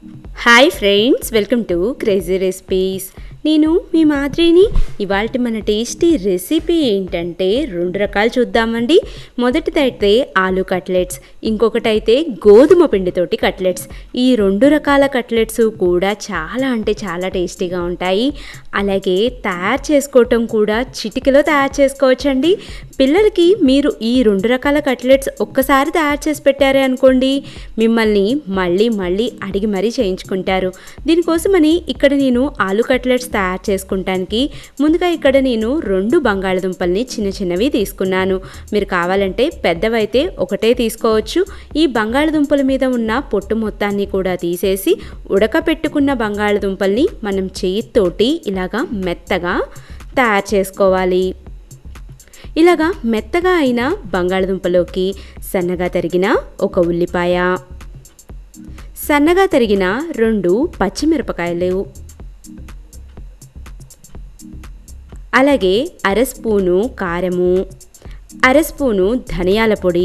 hi friends welcome to crazy recipes నేను మీ మాదిరిని ఇవాళ మన టేస్టీ రెసిపీ ఏంటంటే రెండు రకాలు చూద్దామండి మొదటిదైతే ఆలు కట్లెట్స్ ఇంకొకటైతే గోధుమ పిండితోటి కట్లెట్స్ ఈ రెండు రకాల కట్లెట్స్ కూడా చాలా అంటే చాలా టేస్టీగా ఉంటాయి అలాగే తయారు చేసుకోవటం కూడా చిటికలో తయారు చేసుకోవచ్చండి పిల్లలకి మీరు ఈ రెండు రకాల కట్లెట్స్ ఒక్కసారి తయారు చేసి పెట్టారే అనుకోండి మిమ్మల్ని మళ్ళీ మళ్ళీ అడిగి మరీ చేయించుకుంటారు దీనికోసమని ఇక్కడ నేను ఆలు కట్లెట్స్ తయారు చేసుకుంటానికి ముందుగా ఇక్కడ నేను రెండు బంగాళదుంపల్ని చిన్న చిన్నవి తీసుకున్నాను మీరు కావాలంటే పెద్దవైతే ఒకటే తీసుకోవచ్చు ఈ బంగాళదుంపల మీద ఉన్న పొట్టు మొత్తాన్ని కూడా తీసేసి ఉడకపెట్టుకున్న బంగాళదుంపల్ని మనం చేతితోటి ఇలాగా మెత్తగా తయారు చేసుకోవాలి ఇలాగా మెత్తగా అయిన బంగాళదుంపలోకి సన్నగా తరిగిన ఒక ఉల్లిపాయ సన్నగా తరిగిన రెండు పచ్చిమిరపకాయలు అలాగే అర స్పూను కారము అర స్పూను ధనియాల పొడి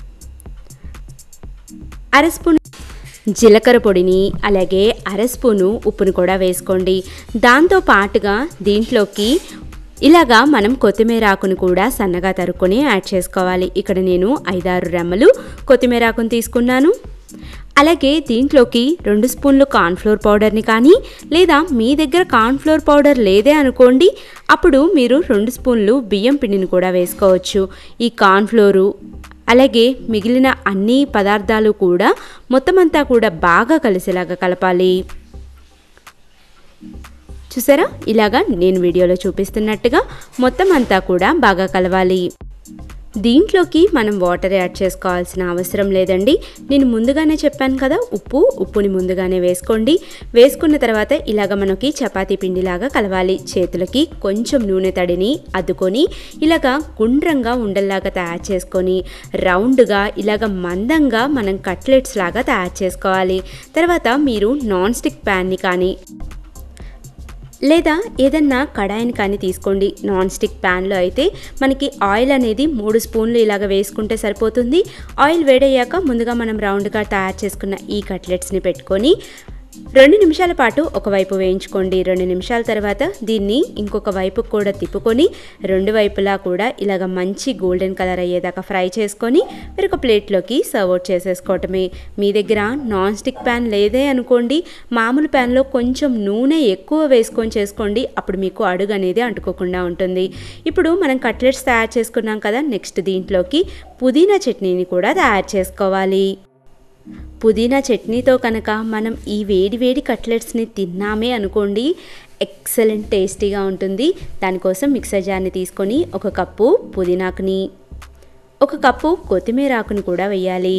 అర స్పూన్ జీలకర్ర పొడిని అలాగే అర స్పూను ఉప్పును కూడా వేసుకోండి దాంతో పాటుగా దీంట్లోకి ఇలాగా మనం కొత్తిమీర ఆకును కూడా సన్నగా తరుక్కొని యాడ్ చేసుకోవాలి ఇక్కడ నేను ఐదారు రెమ్మలు కొత్తిమీర ఆకును తీసుకున్నాను అలాగే దీంట్లోకి రెండు స్పూన్లు కార్న్ఫ్లోర్ పౌడర్ని కానీ లేదా మీ దగ్గర కార్న్ఫ్లోర్ పౌడర్ లేదే అనుకోండి అప్పుడు మీరు రెండు స్పూన్లు బియ్యం పిండిని కూడా వేసుకోవచ్చు ఈ కార్న్ఫ్లోరు అలాగే మిగిలిన అన్ని పదార్థాలు కూడా మొత్తం అంతా కూడా బాగా కలిసేలాగా కలపాలి చూసారా ఇలాగా నేను వీడియోలో చూపిస్తున్నట్టుగా మొత్తం అంతా కూడా బాగా కలవాలి దీంట్లోకి మనం వాటర్ యాడ్ చేసుకోవాల్సిన అవసరం లేదండి నేను ముందుగానే చెప్పాను కదా ఉప్పు ఉప్పుని ముందుగానే వేసుకోండి వేసుకున్న తర్వాత ఇలాగ మనకి చపాతీ పిండిలాగా కలవాలి చేతులకి కొంచెం నూనె తడిని అద్దుకొని ఇలాగ గుండ్రంగా ఉండల్లాగా తయారు చేసుకొని రౌండ్గా ఇలాగ మందంగా మనం కట్లెట్స్ లాగా తయారు చేసుకోవాలి తర్వాత మీరు నాన్ స్టిక్ ప్యాన్ని కానీ లేదా ఏదన్నా కడాయిని కానీ తీసుకోండి నాన్ స్టిక్ ప్యాన్లో అయితే మనకి ఆయిల్ అనేది మూడు స్పూన్లు ఇలాగ వేసుకుంటే సరిపోతుంది ఆయిల్ వేడయ్యాక ముందుగా మనం రౌండ్గా తయారు చేసుకున్న ఈ కట్లెట్స్ని పెట్టుకొని రెండు నిమిషాల పాటు ఒకవైపు వేయించుకోండి రెండు నిమిషాల తర్వాత దీన్ని ఇంకొక వైపు కూడా తిప్పుకొని రెండు వైపులా కూడా ఇలాగ మంచి గోల్డెన్ కలర్ అయ్యేదాకా ఫ్రై చేసుకొని మీరు ఒక ప్లేట్లోకి సర్వ్ అవుట్ చేసేసుకోవటమే మీ దగ్గర నాన్ స్టిక్ ప్యాన్ లేదే అనుకోండి మామూలు ప్యాన్లో కొంచెం నూనె ఎక్కువ వేసుకొని చేసుకోండి అప్పుడు మీకు అడుగు అనేది అంటుకోకుండా ఉంటుంది ఇప్పుడు మనం కట్లెట్స్ తయారు చేసుకున్నాం కదా నెక్స్ట్ దీంట్లోకి పుదీనా చట్నీని కూడా తయారు చేసుకోవాలి పుదీనా చట్నీతో కనుక మనం ఈ వేడి వేడి కట్లెట్స్ని తిన్నామే అనుకోండి ఎక్సలెంట్ టేస్టీగా ఉంటుంది దానికోసం మిక్సర్ జార్ని తీసుకొని ఒక కప్పు పుదీనాకుని ఒక కప్పు కొత్తిమీర ఆకుని కూడా వేయాలి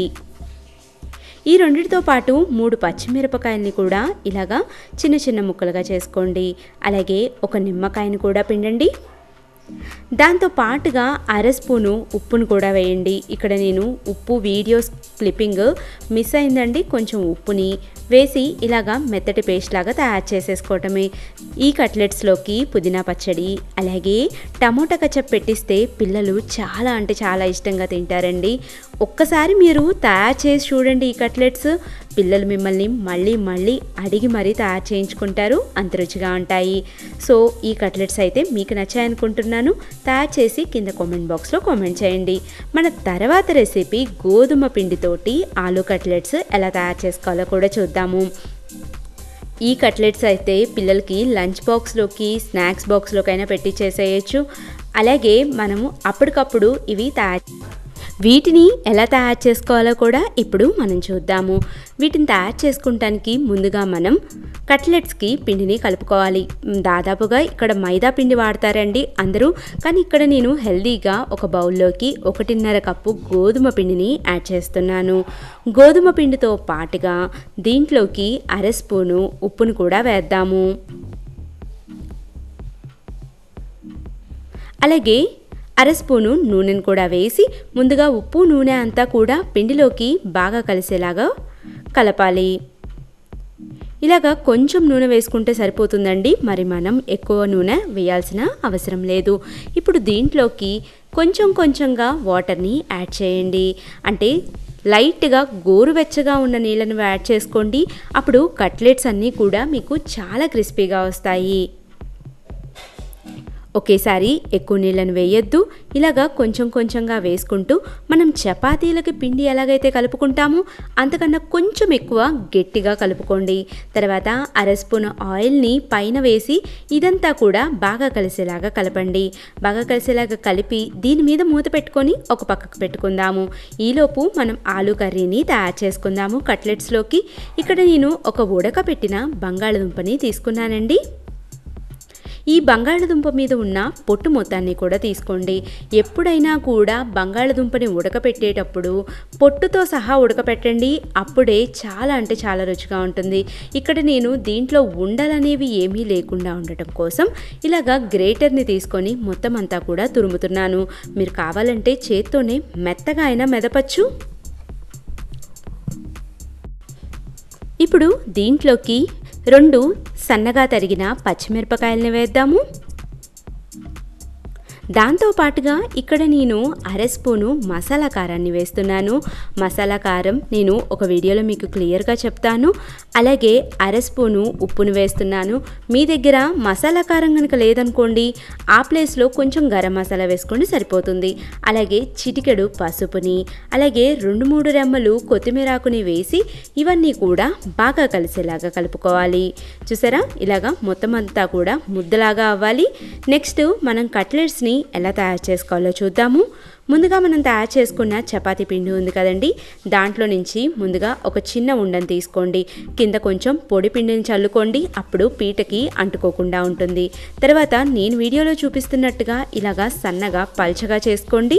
ఈ రెండింటితో పాటు మూడు పచ్చిమిరపకాయల్ని కూడా ఇలాగా చిన్న చిన్న ముక్కలుగా చేసుకోండి అలాగే ఒక నిమ్మకాయని కూడా పిండండి దాంతో పాటుగా అర స్పూను ఉప్పును కూడా వేయండి ఇక్కడ నేను ఉప్పు వీడియోస్ క్లిప్పింగ్ మిస్ అయిందండి కొంచెం ఉప్పుని వేసి ఇలాగా మెత్తటి పేస్ట్ లాగా తయారు చేసేసుకోవటమే ఈ కట్లెట్స్లోకి పుదీనా పచ్చడి అలాగే టమోటా కచ్చప్ పెట్టిస్తే పిల్లలు చాలా అంటే చాలా ఇష్టంగా తింటారండి ఒక్కసారి మీరు తయారు చేసి చూడండి ఈ కట్లెట్స్ పిల్లలు మిమ్మల్ని మళ్ళీ మళ్ళీ అడిగి మరీ తయారు చేయించుకుంటారు అంత రుచిగా ఉంటాయి సో ఈ కట్లెట్స్ అయితే మీకు నచ్చాయనుకుంటున్నాను తయారు చేసి కింద కామెంట్ బాక్స్లో కామెంట్ చేయండి మన తర్వాత రెసిపీ గోధుమ పిండితోటి ఆలు కట్లెట్స్ ఎలా తయారు చేసుకోవాలో కూడా చూద్దాము ఈ కట్లెట్స్ అయితే పిల్లలకి లంచ్ బాక్స్లోకి స్నాక్స్ బాక్స్లోకైనా పెట్టి చేసేయచ్చు అలాగే మనము అప్పటికప్పుడు ఇవి తయారు వీటిని ఎలా తయారు చేసుకోవాలో కూడా ఇప్పుడు మనం చూద్దాము వీటిని తయారు చేసుకుంటానికి ముందుగా మనం కట్లెట్స్కి పిండిని కలుపుకోవాలి దాదాపుగా ఇక్కడ మైదా పిండి వాడతారండి అందరూ కానీ ఇక్కడ నేను హెల్దీగా ఒక బౌల్లోకి ఒకటిన్నర కప్పు గోధుమ పిండిని యాడ్ చేస్తున్నాను గోధుమ పిండితో పాటుగా దీంట్లోకి అర స్పూను ఉప్పును కూడా వేద్దాము అలాగే అర స్పూను నూనెను కూడా వేసి ముందుగా ఉప్పు నూనె అంతా కూడా పిండిలోకి బాగా కలిసేలాగా కలపాలి ఇలాగా కొంచెం నూనె వేసుకుంటే సరిపోతుందండి మరి మనం ఎక్కువ నూనె వేయాల్సిన అవసరం లేదు ఇప్పుడు దీంట్లోకి కొంచెం కొంచెంగా వాటర్ని యాడ్ చేయండి అంటే లైట్గా గోరువెచ్చగా ఉన్న నీళ్ళను యాడ్ చేసుకోండి అప్పుడు కట్లెట్స్ అన్నీ కూడా మీకు చాలా క్రిస్పీగా వస్తాయి ఒకేసారి ఎక్కువ నీళ్ళని వేయొద్దు ఇలాగా కొంచెం కొంచెంగా వేసుకుంటూ మనం చపాతీలకి పిండి ఎలాగైతే కలుపుకుంటామో అంతకన్నా కొంచెం ఎక్కువ గట్టిగా కలుపుకోండి తర్వాత అర స్పూన్ ఆయిల్ని పైన వేసి ఇదంతా కూడా బాగా కలిసేలాగా కలపండి బాగా కలిసేలాగా కలిపి దీని మీద మూత పెట్టుకొని ఒక పక్కకు పెట్టుకుందాము ఈలోపు మనం ఆలు కర్రీని తయారు చేసుకుందాము కట్లెట్స్లోకి ఇక్కడ నేను ఒక ఉడకపెట్టిన బంగాళదుంపని తీసుకున్నానండి ఈ బంగాళదుంప మీద ఉన్న పొట్టు మొత్తాన్ని కూడా తీసుకోండి ఎప్పుడైనా కూడా బంగాళదుంపని ఉడకపెట్టేటప్పుడు పొట్టుతో సహా ఉడకపెట్టండి అప్పుడే చాలా అంటే చాలా రుచిగా ఉంటుంది ఇక్కడ నేను దీంట్లో ఉండలనేవి ఏమీ లేకుండా ఉండటం కోసం ఇలాగా గ్రేటర్ని తీసుకొని మొత్తం అంతా కూడా తురుముతున్నాను మీరు కావాలంటే చేత్తోనే మెత్తగా అయినా మెదపచ్చు ఇప్పుడు దీంట్లోకి రెండు సన్నగా తరిగిన పచ్చిమిరపకాయలని వేద్దాము దాంతోపాటుగా ఇక్కడ నేను అర స్పూను మసాలా కారాన్ని వేస్తున్నాను మసాలా కారం నేను ఒక వీడియోలో మీకు క్లియర్గా చెప్తాను అలాగే అర స్పూను ఉప్పును వేస్తున్నాను మీ దగ్గర మసాలా కారం కనుక లేదనుకోండి ఆ ప్లేస్లో కొంచెం గరం మసాలా వేసుకోండి సరిపోతుంది అలాగే చిటికెడు పసుపుని అలాగే రెండు మూడు రెమ్మలు కొత్తిమీరాకుని వేసి ఇవన్నీ కూడా బాగా కలిసేలాగా కలుపుకోవాలి చూసారా ఇలాగా మొత్తం అంతా కూడా ముద్దలాగా అవ్వాలి నెక్స్ట్ మనం కట్లెట్స్ని ఎలా తయారు చేసుకోవాలో చూద్దాము ముందుగా మనం తయారు చేసుకున్న చపాతీ పిండి ఉంది కదండి దాంట్లో నుంచి ముందుగా ఒక చిన్న ఉండని తీసుకోండి కింద కొంచెం పొడి పిండిని చల్లుకోండి అప్పుడు పీటకి అంటుకోకుండా ఉంటుంది తర్వాత నేను వీడియోలో చూపిస్తున్నట్టుగా ఇలాగా సన్నగా పల్చగా చేసుకోండి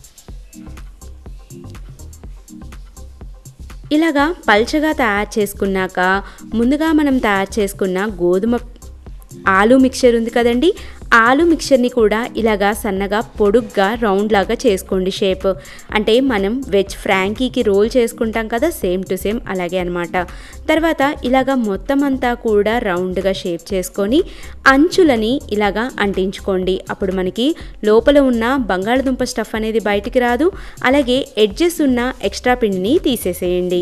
ఇలాగా పల్చగా తయారు చేసుకున్నాక ముందుగా మనం తయారు చేసుకున్న గోధుమ ఆలు మిక్చర్ ఉంది కదండి ఆలు మిక్చర్ని కూడా ఇలాగా సన్నగా పొడుగ్గా రౌండ్ లాగా చేసుకోండి షేప్ అంటే మనం వెజ్ ఫ్రాంకీకి రోల్ చేసుకుంటాం కదా సేమ్ టు సేమ్ అలాగే అనమాట తర్వాత ఇలాగా మొత్తం అంతా కూడా రౌండ్గా షేప్ చేసుకొని అంచులని ఇలాగా అంటించుకోండి అప్పుడు మనకి లోపల ఉన్న బంగాళదుంప స్టఫ్ అనేది బయటికి రాదు అలాగే ఎడ్జెస్ ఉన్న ఎక్స్ట్రా పిండిని తీసేసేయండి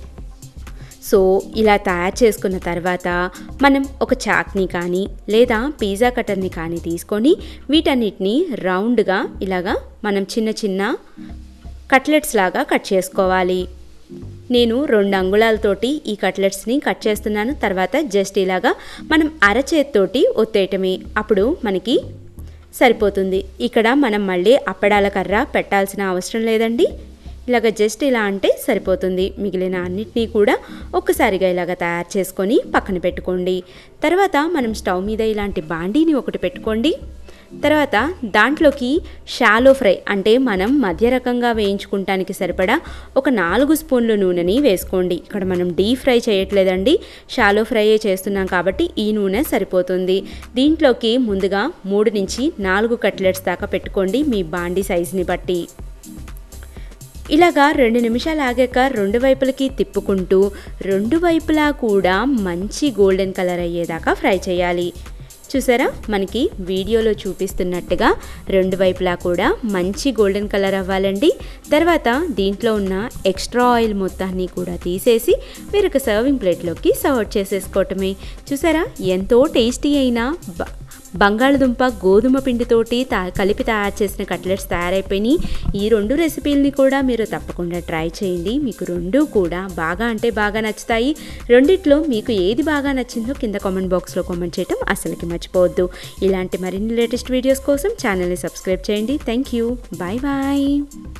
సో ఇలా తయారు చేసుకున్న తర్వాత మనం ఒక చాక్ని కానీ లేదా పిజ్జా కటర్ని కానీ తీసుకొని వీటన్నిటిని రౌండ్గా ఇలాగా మనం చిన్న చిన్న కట్లెట్స్ లాగా కట్ చేసుకోవాలి నేను రెండు అంగుళాలతోటి ఈ కట్లెట్స్ని కట్ చేస్తున్నాను తర్వాత జస్ట్ ఇలాగా మనం అరచేత్తోటి ఒత్తేయటమే అప్పుడు మనకి సరిపోతుంది ఇక్కడ మనం మళ్ళీ అప్పడాల కర్ర పెట్టాల్సిన అవసరం లేదండి ఇలాగ జస్ట్ ఇలా అంటే సరిపోతుంది మిగిలిన అన్నిటినీ కూడా ఒక్కసారిగా ఇలాగ తయారు చేసుకొని పక్కన పెట్టుకోండి తర్వాత మనం స్టవ్ మీద ఇలాంటి బాండీని ఒకటి పెట్టుకోండి తర్వాత దాంట్లోకి షాలో ఫ్రై అంటే మనం మధ్య రకంగా వేయించుకుంటానికి సరిపడా ఒక నాలుగు స్పూన్ల నూనెని వేసుకోండి ఇక్కడ మనం డీప్ ఫ్రై చేయట్లేదండి షాలో ఫ్రై చేస్తున్నాం కాబట్టి ఈ నూనె సరిపోతుంది దీంట్లోకి ముందుగా మూడు నుంచి నాలుగు కట్లెట్స్ దాకా పెట్టుకోండి మీ బాండీ సైజుని బట్టి ఇలాగా రెండు నిమిషాలు ఆగాక రెండు వైపులకి తిప్పుకుంటూ రెండు వైపులా కూడా మంచి గోల్డెన్ కలర్ అయ్యేదాకా ఫ్రై చేయాలి చూసారా మనకి వీడియోలో చూపిస్తున్నట్టుగా రెండు వైపులా కూడా మంచి గోల్డెన్ కలర్ అవ్వాలండి తర్వాత దీంట్లో ఉన్న ఎక్స్ట్రా ఆయిల్ మొత్తాన్ని కూడా తీసేసి వేరొక సర్వింగ్ ప్లేట్లోకి సర్వ్ చేసేసుకోవటమే చూసారా ఎంతో టేస్టీ అయిన బ- బంగాళదుంప గోధుమ పిండితోటి తా కలిపి తయారు చేసిన కట్లెట్స్ తయారైపోయినాయి ఈ రెండు రెసిపీలని కూడా మీరు తప్పకుండా ట్రై చేయండి మీకు రెండు కూడా బాగా అంటే బాగా నచ్చుతాయి రెండిట్లో మీకు ఏది బాగా నచ్చిందో కింద కామెంట్ బాక్స్లో కామెంట్ చేయడం అసలుకి మర్చిపోవద్దు ఇలాంటి మరిన్ని లేటెస్ట్ వీడియోస్ కోసం ఛానల్ని సబ్స్క్రైబ్ చేయండి థ్యాంక్ యూ బాయ్ బాయ్